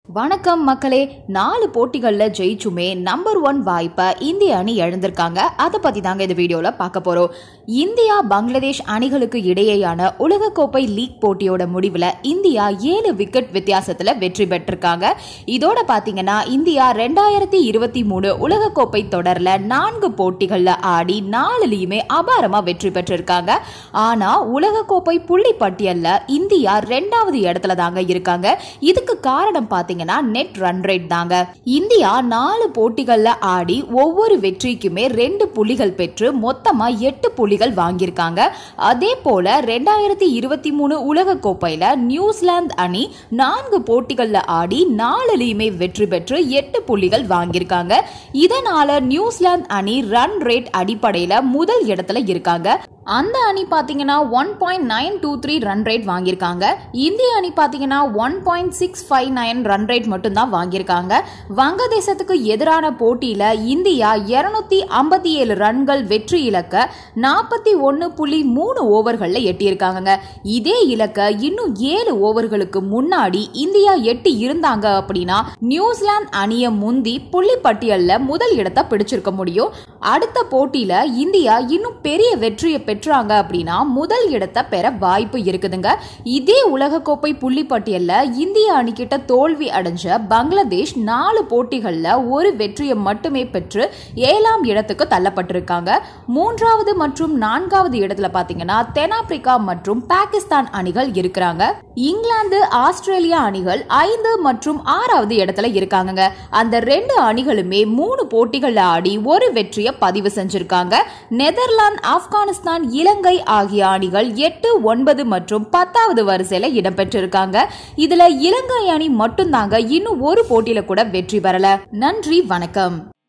வணக்கம் மக்களே நாலு போட்டிகளில் ஜெயிச்சுமே நம்பர் ஒன் வாய்ப்பை இந்திய அணி இழந்திருக்காங்க அதை பற்றி தாங்க இந்த வீடியோவில் பார்க்க போகிறோம் இந்தியா பங்களாதேஷ் அணிகளுக்கு இடையேயான உலகக்கோப்பை லீக் போட்டியோட முடிவில் இந்தியா ஏழு விக்கெட் வித்தியாசத்தில் வெற்றி பெற்றிருக்காங்க இதோட பார்த்தீங்கன்னா இந்தியா ரெண்டாயிரத்தி இருபத்தி மூணு உலகக்கோப்பை தொடரில் நான்கு போட்டிகளில் ஆடி நாலுலேயுமே அபாரமாக வெற்றி பெற்றிருக்காங்க ஆனால் உலகக்கோப்பை புள்ளி பட்டியலில் இந்தியா ரெண்டாவது இடத்துல தாங்க இருக்காங்க இதுக்கு காரணம் பார்த்தீங்கன்னா நெட் ரன் ரேட் தாங்க இந்தியா நாலு போட்டிகள்ல ஆடி ஒவ்வொரு வெற்றிக்குமே ரெண்டு புள்ளிகள் பெற்று மொத்தமா எட்டு புள்ளிகள் வாங்கியிருக்காங்க அதே போல ரெண்டாயிரத்தி இருபத்தி மூணு உலக கோப்பையில நியூசிலாந்து அணி நான்கு போட்டிகள்ல ஆடி நாலுலயுமே வெற்றி பெற்று எட்டு புள்ளிகள் வாங்கியிருக்காங்க இதனால நியூசிலாந்து அணி ரன் ரேட் அடிப்படையில முதல் இடத்துல இருக்காங்க அந்த அணி பார்த்தீங்கன்னா one point nine two three run rate வாங்கியிருக்காங்க இந்திய அணி பார்த்தீங்கன்னா one point six five nine run rate மட்டும்தான் வாங்கியிருக்காங்க வங்கதேசத்துக்கு எதிரான போட்டியில் இந்தியா இருநூத்தி ஐம்பத்தி ஏழு ரன்கள் வெற்றி இலக்க நாற்பத்தி ஒன்று புள்ளி மூணு ஓவர்களில் எட்டியிருக்காங்க இதே இலக்க இன்னும் ஏழு ஓவர்களுக்கு முன்னாடி இந்தியா எட்டி இருந்தாங்க அப்படின்னா நியூசிலாந்து அணியை முந்தி புள்ளி பட்டியலில் முதல் இடத்தை பிடிச்சிருக்க முடியும் அடுத்த போட்டியில இந்தியா இன்னும் பெரிய வெற்றியை பெற்றாங்க அப்படின்னா முதல் இடத்தை பெற வாய்ப்பு இருக்குதுங்க இதே உலகக்கோப்பை புள்ளி பட்டியல்ல இந்திய அணிக்கிட்ட தோல்வி அடைஞ்ச பங்களாதேஷ் நாலு போட்டிகள்ல ஒரு வெற்றியை மட்டுமே பெற்று ஏழாம் இடத்துக்கு தள்ளப்பட்டிருக்காங்க மூன்றாவது மற்றும் நான்காவது இடத்துல பாத்தீங்கன்னா தென்னாப்பிரிக்கா மற்றும் பாகிஸ்தான் அணிகள் இருக்கிறாங்க இங்கிலாந்து ஆஸ்திரேலியா அணிகள் ஐந்து மற்றும் ஆறாவது இடத்துல இருக்காங்க அந்த ரெண்டு அணிகளுமே மூணு போட்டிகள்ல ஆடி ஒரு வெற்றியை பதிவு செஞ்சிருக்காங்க நெதர்லாந்து ஆப்கானிஸ்தான் இலங்கை ஆகிய அணிகள் எட்டு ஒன்பது மற்றும் பத்தாவது வரிசையில இடம்பெற்றிருக்காங்க இதுல இலங்கை அணி மட்டும்தாங்க இன்னும் ஒரு போட்டியில கூட வெற்றி பெறல நன்றி வணக்கம்